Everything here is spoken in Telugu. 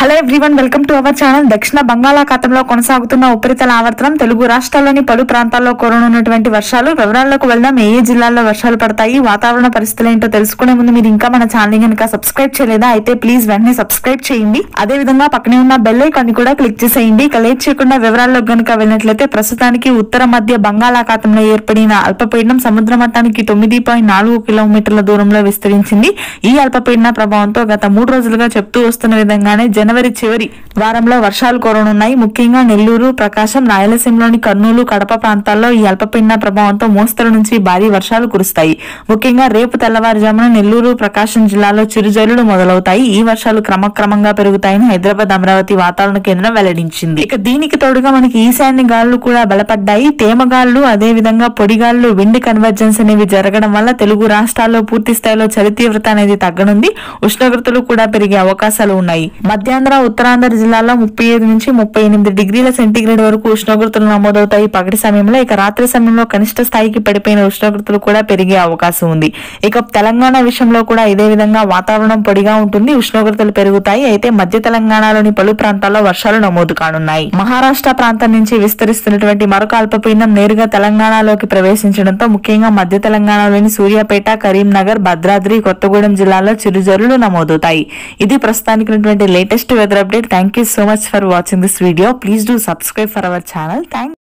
hello everyone welcome to our channel దక్షిణ బంగాళాఖాతంలో కొనసాగుతున్న ఉపరితల ఆవర్తనం తెలుగు రాష్ట్రాల్లోని పలు ప్రాంతాల్లో కురనున్నటువంటి వర్షాలు వివరాల్లోకి వెళ్దాం ఏ ఏ జిల్లాల్లో వర్షాలు పడతాయి వాతావరణ పరిస్థితులు ఏంటో తెలుసుకునే ముందు మీరు ఇంకా మన ఛానల్ కనుక సబ్స్క్రైబ్ చేయలేదా అయితే ప్లీజ్ వెంటనే సబ్స్క్రైబ్ చేయండి అదే విధంగా పక్కనే ఉన్న బెల్ ఐకాన్ ని కూడా క్లిక్ చేసేయండి ఇక లేట్ చేయకుండా వివరాల్లో గనుక వెళ్ళినట్లయితే ప్రస్తుతానికి ఉత్తర మధ్య బంగాళాఖాతంలో ఏర్పడిన అల్పపీడనం సముద్ర మట్టానికి తొమ్మిది పాయింట్ నాలుగు కిలోమీటర్ల దూరంలో విస్తరించింది ఈ అల్పపీడన ప్రభావంతో గత మూడు రోజులుగా చెప్తూ వస్తున్న విధంగానే జనవరి చివరి వారంలో వర్షాలు కురనున్నాయి ముఖ్యంగా నెల్లూరు ప్రకాశం రాయలసీమలోని కర్నూలు కడప ప్రాంతాల్లో ఈ అల్పపీడన ప్రభావంతో మోస్తరు నుంచి భారీ వర్షాలు కురుస్తాయి ముఖ్యంగా రేపు తెల్లవారుజామున నెల్లూరు ప్రకాశం జిల్లాలో చిరుజల్లులు మొదలవుతాయి ఈ వర్షాలు క్రమక్రమంగా పెరుగుతాయని హైదరాబాద్ అమరావతి వాతావరణ కేంద్రం వెల్లడించింది ఇక దీనికి తోడుగా మనకి ఈశాన్య గాలులు కూడా బలపడ్డాయి తేమగాళ్లు అదే విధంగా పొడిగాళ్లు విండ్ కన్వర్జెన్స్ అనేవి జరగడం వల్ల తెలుగు రాష్ట్రాల్లో పూర్తి స్థాయిలో చలి తీవ్రత అనేది తగ్గనుంది ఉష్ణోగ్రతలు కూడా పెరిగే అవకాశాలు ఉన్నాయి మధ్యాంధ్ర ఉత్తరాంధ్ర జిల్లాలో ముప్పై ఐదు నుంచి ముప్పై ఎనిమిది డిగ్రీల సెంటీగ్రేడ్ వరకు ఉష్ణోగ్రతలు నమోదవుతాయి పగటి సమయంలో ఇక రాత్రి సమయంలో కనిష్ట స్థాయికి పడిపోయిన ఉష్ణోగ్రతలు కూడా పెరిగే అవకాశం ఉంది ఇక తెలంగాణ విషయంలో కూడా ఇదే విధంగా వాతావరణం పొడిగా ఉంటుంది ఉష్ణోగ్రతలు పెరుగుతాయి అయితే మధ్య తెలంగాణలోని పలు ప్రాంతాల్లో వర్షాలు నమోదు కానున్నాయి మహారాష్ట్ర ప్రాంతం నుంచి విస్తరిస్తున్నటువంటి మరొక అల్పపీడనం నేరుగా తెలంగాణలోకి ప్రవేశించడంతో ముఖ్యంగా మధ్య తెలంగాణలోని సూర్యాపేట కరీంనగర్ భద్రాద్రి కొత్తగూడెం జిల్లాలో చిరుజల్లులు నమోదవుతాయి ఇది ప్రస్తుతానికి ఉన్నటువంటి latest weather update thank you so much for watching this video please do subscribe for our channel thank